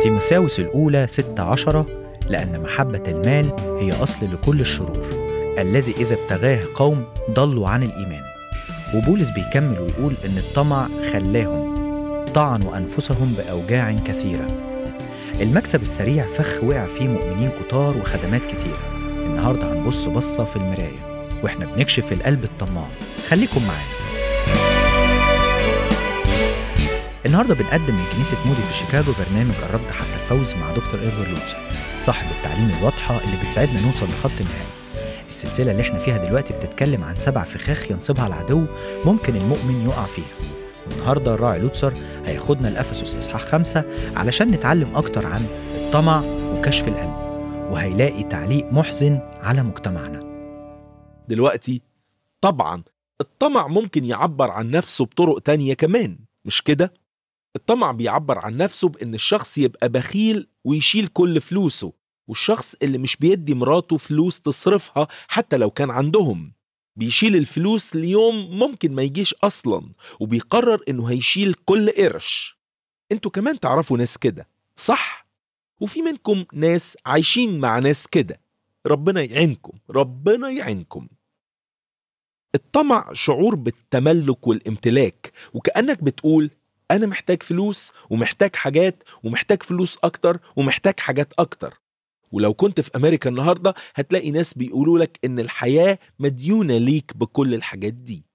تيموثاوس الأولى ستة عشرة لأن محبة المال هي أصل لكل الشرور الذي إذا ابتغاه قوم ضلوا عن الإيمان وبولس بيكمل ويقول إن الطمع خلاهم طعنوا أنفسهم بأوجاع كثيرة المكسب السريع فخ وقع فيه مؤمنين كتار وخدمات كتيرة النهاردة هنبص بصة في المراية وإحنا بنكشف القلب الطماع خليكم معانا النهارده بنقدم من كنيسه مودي في شيكاغو برنامج قربت حتى الفوز مع دكتور ايرور لوتسر صاحب التعليم الواضحه اللي بتساعدنا نوصل لخط النهايه. السلسله اللي احنا فيها دلوقتي بتتكلم عن سبع فخاخ ينصبها العدو ممكن المؤمن يقع فيها. والنهارده الراعي لوتسر هياخدنا لافسس اصحاح خمسة علشان نتعلم اكتر عن الطمع وكشف القلب وهيلاقي تعليق محزن على مجتمعنا. دلوقتي طبعا الطمع ممكن يعبر عن نفسه بطرق تانية كمان مش كده؟ الطمع بيعبر عن نفسه بإن الشخص يبقى بخيل ويشيل كل فلوسه والشخص اللي مش بيدي مراته فلوس تصرفها حتى لو كان عندهم بيشيل الفلوس ليوم ممكن ما يجيش أصلا وبيقرر إنه هيشيل كل قرش انتوا كمان تعرفوا ناس كده صح؟ وفي منكم ناس عايشين مع ناس كده ربنا يعينكم ربنا يعينكم الطمع شعور بالتملك والامتلاك وكأنك بتقول أنا محتاج فلوس ومحتاج حاجات ومحتاج فلوس أكتر ومحتاج حاجات أكتر ولو كنت في أمريكا النهاردة هتلاقي ناس بيقولوا لك إن الحياة مديونة ليك بكل الحاجات دي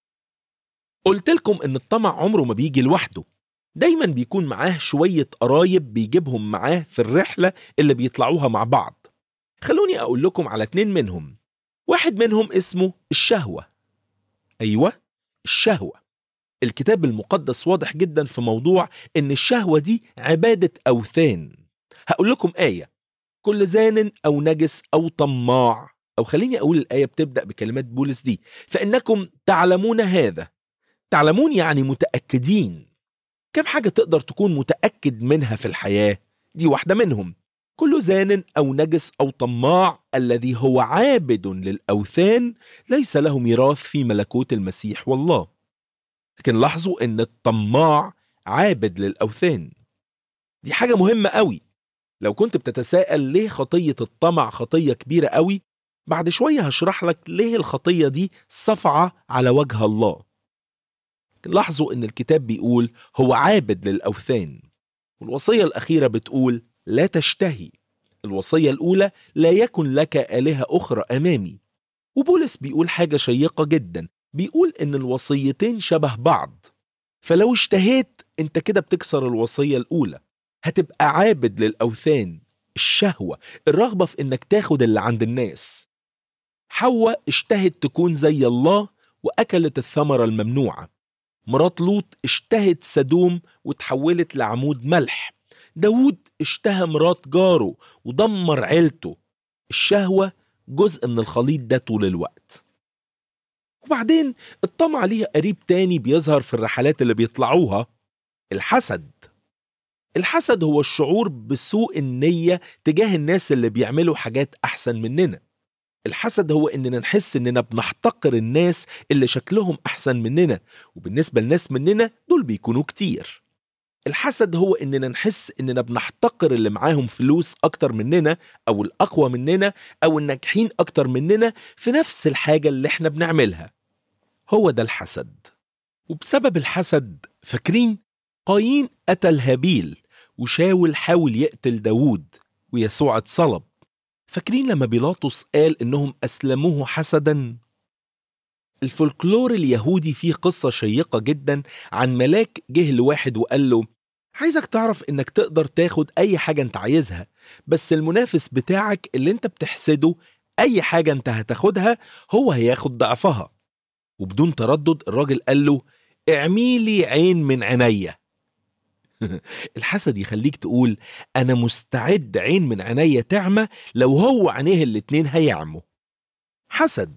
قلت لكم إن الطمع عمره ما بيجي لوحده دايما بيكون معاه شوية قرايب بيجيبهم معاه في الرحلة اللي بيطلعوها مع بعض خلوني أقول لكم على اتنين منهم واحد منهم اسمه الشهوة أيوة الشهوة الكتاب المقدس واضح جدا في موضوع ان الشهوة دي عبادة أوثان هقول لكم آية كل زان أو نجس أو طماع أو خليني أقول الآية بتبدأ بكلمات بولس دي فإنكم تعلمون هذا تعلمون يعني متأكدين كم حاجة تقدر تكون متأكد منها في الحياة دي واحدة منهم كل زان أو نجس أو طماع الذي هو عابد للأوثان ليس له ميراث في ملكوت المسيح والله لكن لاحظوا ان الطماع عابد للاوثان دي حاجه مهمه قوي لو كنت بتتساءل ليه خطيه الطمع خطيه كبيره قوي بعد شويه هشرح لك ليه الخطيه دي صفعه على وجه الله لاحظوا ان الكتاب بيقول هو عابد للاوثان والوصيه الاخيره بتقول لا تشتهي الوصيه الاولى لا يكن لك الهه اخرى امامي وبولس بيقول حاجه شيقه جدا بيقول ان الوصيتين شبه بعض فلو اشتهيت انت كده بتكسر الوصية الأولى هتبقى عابد للأوثان الشهوة الرغبة في انك تاخد اللي عند الناس حواء اشتهت تكون زي الله وأكلت الثمرة الممنوعة مرات لوط اشتهت سدوم وتحولت لعمود ملح داود اشتهى مرات جاره ودمر عيلته الشهوة جزء من الخليط ده طول الوقت وبعدين الطمع ليه قريب تاني بيظهر في الرحلات اللي بيطلعوها الحسد الحسد هو الشعور بسوء النية تجاه الناس اللي بيعملوا حاجات أحسن مننا الحسد هو إننا نحس إننا بنحتقر الناس اللي شكلهم أحسن مننا وبالنسبة لناس مننا دول بيكونوا كتير الحسد هو إننا نحس إننا بنحتقر اللي معاهم فلوس أكتر مننا أو الأقوى مننا أو الناجحين أكتر مننا في نفس الحاجة اللي إحنا بنعملها هو ده الحسد وبسبب الحسد فاكرين قايين قتل هابيل وشاول حاول يقتل داوود ويسوع اتصلب فاكرين لما بيلاطس قال انهم اسلموه حسدا الفولكلور اليهودي فيه قصة شيقة جدا عن ملاك جه لواحد وقال له عايزك تعرف انك تقدر تاخد اي حاجة انت عايزها بس المنافس بتاعك اللي انت بتحسده اي حاجة انت هتاخدها هو هياخد ضعفها وبدون تردد الراجل قال له اعميلي عين من عينيا الحسد يخليك تقول انا مستعد عين من عينيا تعمى لو هو عينيه الاتنين هيعموا حسد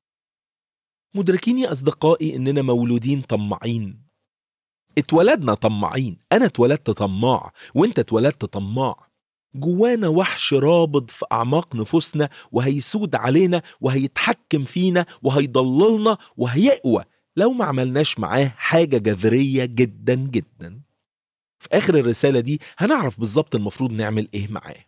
مدركين يا اصدقائي اننا مولودين طماعين اتولدنا طماعين انا اتولدت طماع وانت اتولدت طماع جوانا وحش رابض في اعماق نفوسنا وهيسود علينا وهيتحكم فينا وهيضللنا وهيقوى لو ما عملناش معاه حاجه جذريه جدا جدا في آخر الرسالة دي هنعرف بالظبط المفروض نعمل إيه معاه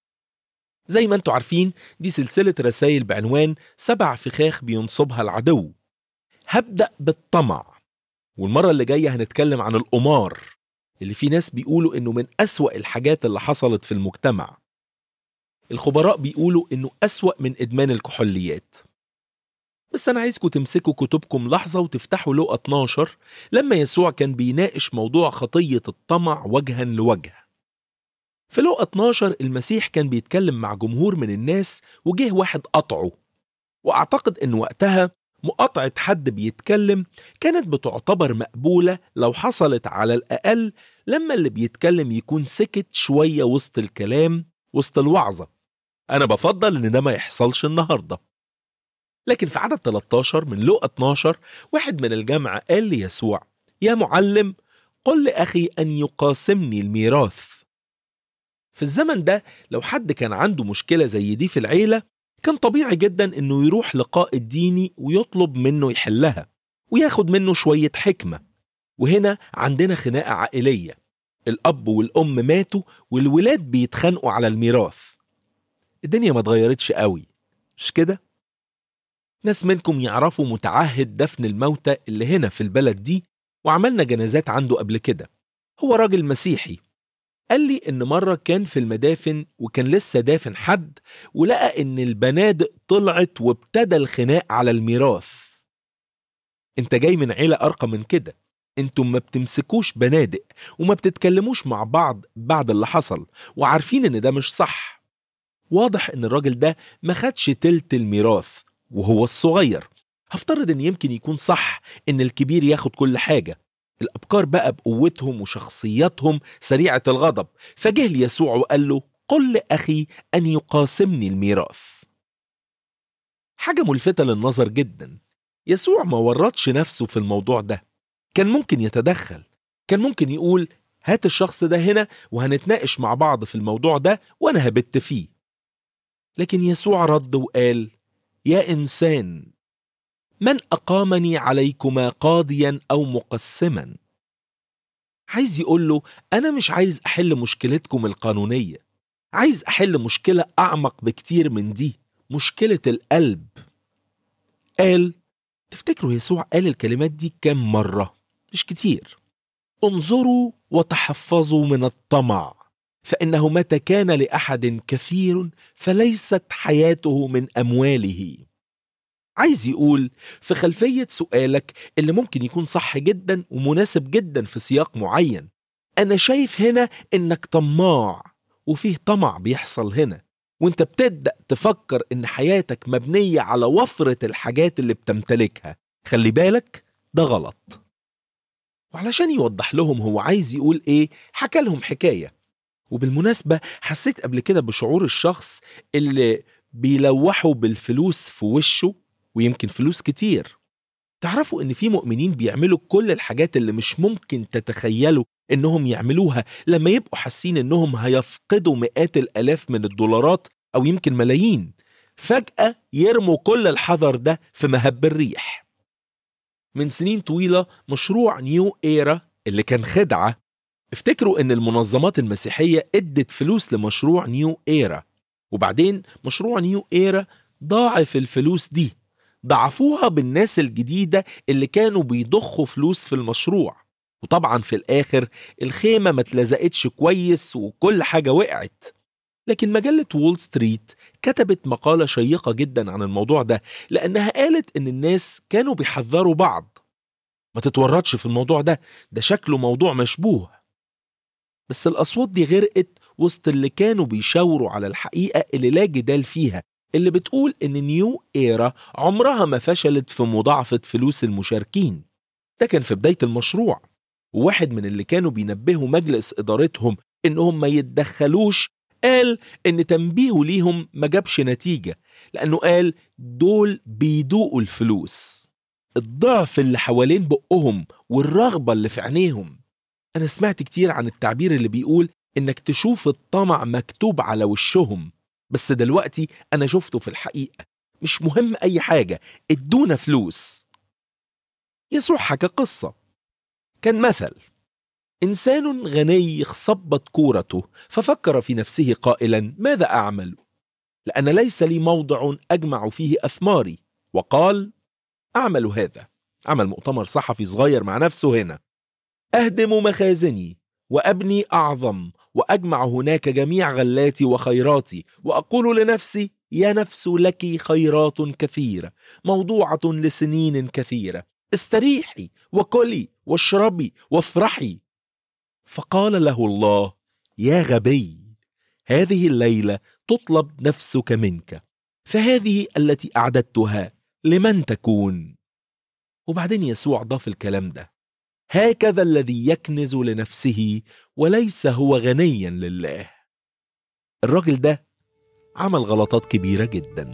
زي ما انتوا عارفين دي سلسلة رسائل بعنوان سبع فخاخ بينصبها العدو هبدأ بالطمع والمرة اللي جاية هنتكلم عن القمار اللي في ناس بيقولوا إنه من أسوأ الحاجات اللي حصلت في المجتمع الخبراء بيقولوا إنه أسوأ من إدمان الكحوليات بس أنا عايزكم تمسكوا كتبكم لحظة وتفتحوا لقى 12 لما يسوع كان بيناقش موضوع خطية الطمع وجها لوجه في لقى 12 المسيح كان بيتكلم مع جمهور من الناس وجه واحد قطعه وأعتقد إن وقتها مقاطعة حد بيتكلم كانت بتعتبر مقبولة لو حصلت على الأقل لما اللي بيتكلم يكون سكت شوية وسط الكلام وسط الوعظة أنا بفضل إن ده ما يحصلش النهاردة لكن في عدد 13 من لقى 12 واحد من الجمع قال ليسوع يا معلم قل لأخي أن يقاسمني الميراث في الزمن ده لو حد كان عنده مشكلة زي دي في العيلة كان طبيعي جدا انه يروح لقاء الديني ويطلب منه يحلها وياخد منه شوية حكمة وهنا عندنا خناقة عائلية الأب والأم ماتوا والولاد بيتخانقوا على الميراث الدنيا ما اتغيرتش قوي مش كده؟ ناس منكم يعرفوا متعهد دفن الموتى اللي هنا في البلد دي وعملنا جنازات عنده قبل كده هو راجل مسيحي قال لي إن مرة كان في المدافن وكان لسه دافن حد ولقى إن البنادق طلعت وابتدى الخناق على الميراث انت جاي من عيلة أرقى من كده انتم ما بتمسكوش بنادق وما بتتكلموش مع بعض بعد اللي حصل وعارفين ان ده مش صح واضح ان الراجل ده ما خدش تلت الميراث وهو الصغير هفترض ان يمكن يكون صح ان الكبير ياخد كل حاجة الأبكار بقى بقوتهم وشخصياتهم سريعة الغضب فجه ليسوع وقال له قل لأخي أن يقاسمني الميراث حاجة ملفتة للنظر جدا يسوع ما ورطش نفسه في الموضوع ده كان ممكن يتدخل كان ممكن يقول هات الشخص ده هنا وهنتناقش مع بعض في الموضوع ده وأنا هبت فيه لكن يسوع رد وقال يا إنسان من أقامني عليكما قاضيا أو مقسما عايز يقول له أنا مش عايز أحل مشكلتكم القانونية عايز أحل مشكلة أعمق بكتير من دي مشكلة القلب قال تفتكروا يسوع قال الكلمات دي كام مرة مش كتير انظروا وتحفظوا من الطمع فإنه متى كان لأحد كثير فليست حياته من أمواله عايز يقول في خلفية سؤالك اللي ممكن يكون صح جدا ومناسب جدا في سياق معين أنا شايف هنا إنك طماع وفيه طمع بيحصل هنا وانت بتبدأ تفكر إن حياتك مبنية على وفرة الحاجات اللي بتمتلكها خلي بالك ده غلط وعلشان يوضح لهم هو عايز يقول إيه حكى لهم حكاية وبالمناسبة حسيت قبل كده بشعور الشخص اللي بيلوحوا بالفلوس في وشه ويمكن فلوس كتير تعرفوا ان في مؤمنين بيعملوا كل الحاجات اللي مش ممكن تتخيلوا انهم يعملوها لما يبقوا حاسين انهم هيفقدوا مئات الالاف من الدولارات او يمكن ملايين فجأة يرموا كل الحذر ده في مهب الريح من سنين طويلة مشروع نيو ايرا اللي كان خدعة افتكروا ان المنظمات المسيحية ادت فلوس لمشروع نيو ايرا وبعدين مشروع نيو ايرا ضاعف الفلوس دي ضعفوها بالناس الجديدة اللي كانوا بيضخوا فلوس في المشروع وطبعا في الآخر الخيمة ما اتلزقتش كويس وكل حاجة وقعت لكن مجلة وول ستريت كتبت مقالة شيقة جدا عن الموضوع ده لأنها قالت إن الناس كانوا بيحذروا بعض ما تتورطش في الموضوع ده ده شكله موضوع مشبوه بس الأصوات دي غرقت وسط اللي كانوا بيشاوروا على الحقيقة اللي لا جدال فيها اللي بتقول إن نيو إيرا عمرها ما فشلت في مضاعفة فلوس المشاركين ده كان في بداية المشروع وواحد من اللي كانوا بينبهوا مجلس إدارتهم إنهم ما يتدخلوش قال إن تنبيهه ليهم ما جابش نتيجة لأنه قال دول بيدوقوا الفلوس الضعف اللي حوالين بقهم والرغبة اللي في عينيهم أنا سمعت كتير عن التعبير اللي بيقول إنك تشوف الطمع مكتوب على وشهم بس دلوقتي أنا شفته في الحقيقة مش مهم أي حاجة ادونا فلوس يسوع حكى قصة كان مثل إنسان غني صبت كورته ففكر في نفسه قائلا ماذا أعمل؟ لأن ليس لي موضع أجمع فيه أثماري وقال أعمل هذا عمل مؤتمر صحفي صغير مع نفسه هنا أهدم مخازني وأبني أعظم وأجمع هناك جميع غلاتي وخيراتي وأقول لنفسي يا نفس لك خيرات كثيرة موضوعة لسنين كثيرة استريحي وكلي واشربي وافرحي فقال له الله يا غبي هذه الليلة تطلب نفسك منك فهذه التي أعددتها لمن تكون وبعدين يسوع ضاف الكلام ده هكذا الذي يكنز لنفسه وليس هو غنيا لله الراجل ده عمل غلطات كبيرة جدا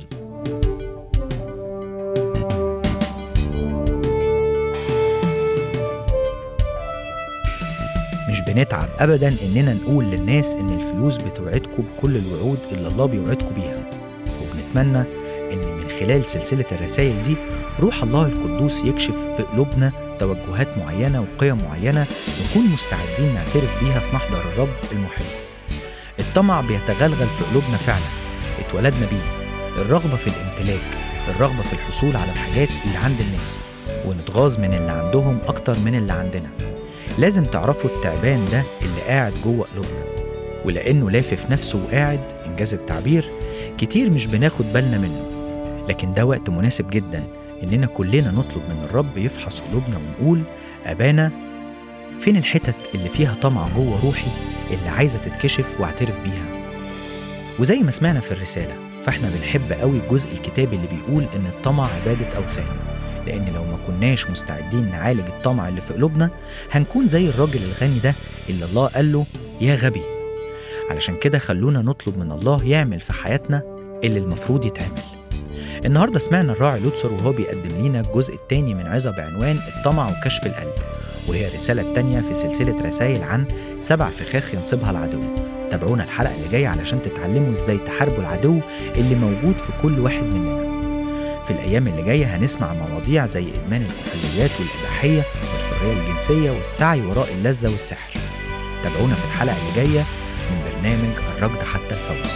مش بنتعب ابدا اننا نقول للناس ان الفلوس بتوعدكم بكل الوعود اللي الله بيوعدكم بيها وبنتمنى ان من خلال سلسله الرسائل دي روح الله القدوس يكشف في قلوبنا توجهات معينه وقيم معينه نكون مستعدين نعترف بيها في محضر الرب المحب الطمع بيتغلغل في قلوبنا فعلا اتولدنا بيه الرغبه في الامتلاك الرغبه في الحصول على الحاجات اللي عند الناس ونتغاظ من اللي عندهم اكتر من اللي عندنا لازم تعرفوا التعبان ده اللي قاعد جوه قلوبنا ولأنه لافف نفسه وقاعد إنجاز التعبير كتير مش بناخد بالنا منه لكن ده وقت مناسب جدا إننا كلنا نطلب من الرب يفحص قلوبنا ونقول أبانا فين الحتت اللي فيها طمع جوه روحي اللي عايزة تتكشف واعترف بيها وزي ما سمعنا في الرسالة فاحنا بنحب قوي الجزء الكتابي اللي بيقول إن الطمع عبادة أوثان لأن لو ما كناش مستعدين نعالج الطمع اللي في قلوبنا هنكون زي الراجل الغني ده اللي الله قال له يا غبي علشان كده خلونا نطلب من الله يعمل في حياتنا اللي المفروض يتعمل النهاردة سمعنا الراعي لوتسر وهو بيقدم لينا الجزء الثاني من عظة بعنوان الطمع وكشف القلب وهي الرسالة الثانية في سلسلة رسائل عن سبع فخاخ ينصبها العدو تابعونا الحلقة اللي جاية علشان تتعلموا ازاي تحاربوا العدو اللي موجود في كل واحد مننا في الأيام اللي جاية هنسمع مواضيع زي إدمان الكحوليات والإباحية والحرية الجنسية والسعي وراء اللذة والسحر تابعونا في الحلقة اللي جاية من برنامج الركض حتى الفوز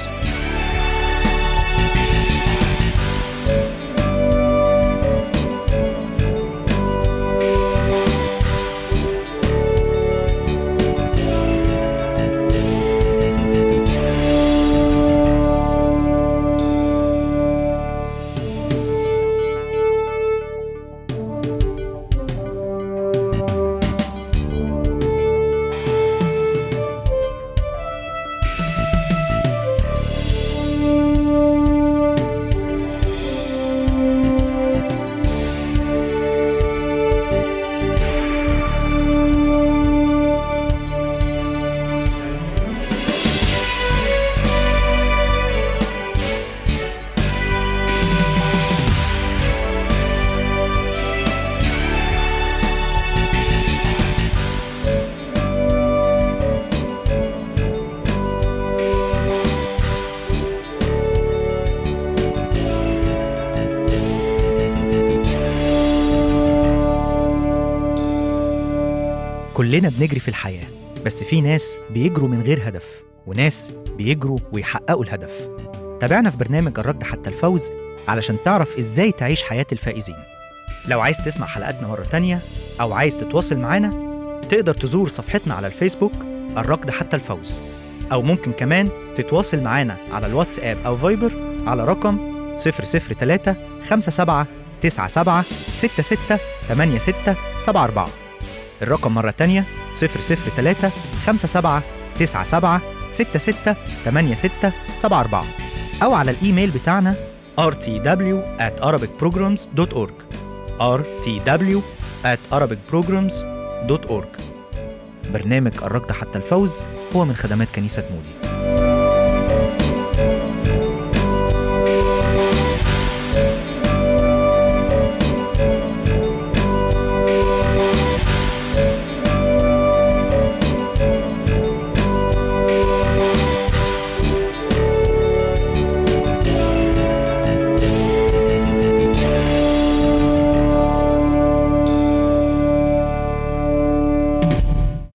كلنا بنجري في الحياة بس في ناس بيجروا من غير هدف وناس بيجروا ويحققوا الهدف تابعنا في برنامج الركض حتى الفوز علشان تعرف ازاي تعيش حياة الفائزين لو عايز تسمع حلقاتنا مرة تانية أو عايز تتواصل معانا تقدر تزور صفحتنا على الفيسبوك الركض حتى الفوز أو ممكن كمان تتواصل معانا على الواتساب أو فايبر على رقم 003 57 97 66 86 74 الرقم مرة تانية 003 57 97 66 86 74 أو على الإيميل بتاعنا rtw at arabicprograms.org rtw at arabicprograms.org برنامج الركض حتى الفوز هو من خدمات كنيسة مودي